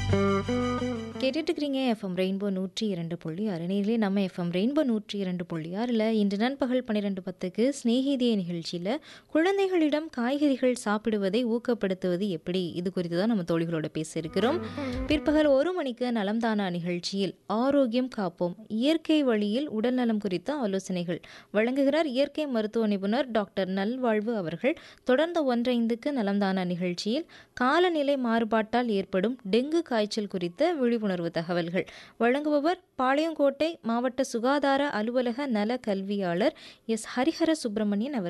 கேட்டுட்டு இருக்கிறீங்க FM rainbow நூற்றி இரண்டு புள்ளி ஆறு நேரிலே நம்ம எஃப்எம் ரெயின்போ நூற்றி இரண்டு புள்ளி ஆறில் இன்று நண்பகல் பன்னிரெண்டு பத்துக்கு ஸ்நேகிதிய நிகழ்ச்சியில் குழந்தைகளிடம் காய்கறிகள் சாப்பிடுவதை ஊக்கப்படுத்துவது எப்படி இது குறித்து தான் நம்ம தோழிகளோட பேசியிருக்கிறோம் பிற்பகல் ஒரு மணிக்கு நலம்தானா நிகழ்ச்சியில் ஆரோக்கியம் காப்போம் இயற்கை வழியில் உடல்நலம் குறித்த ஆலோசனைகள் வழங்குகிறார் இயற்கை மருத்துவ நிபுணர் டாக்டர் நல்வாழ்வு அவர்கள் தொடர்ந்து ஒன்றைந்துக்கு நலம்தானா நிகழ்ச்சியில் காலநிலை மாறுபாட்டால் ஏற்படும் டெங்கு காய்ச்சல் குறித்த விழிப்புணர்வு தகவல்கள் வழங்குபவர் பாளையங்கோட்டை மாவட்ட சுகாதார அலுவலக நல கல்வியாளர் எஸ் ஹரிஹர சுப்பிரமணியன் அவர்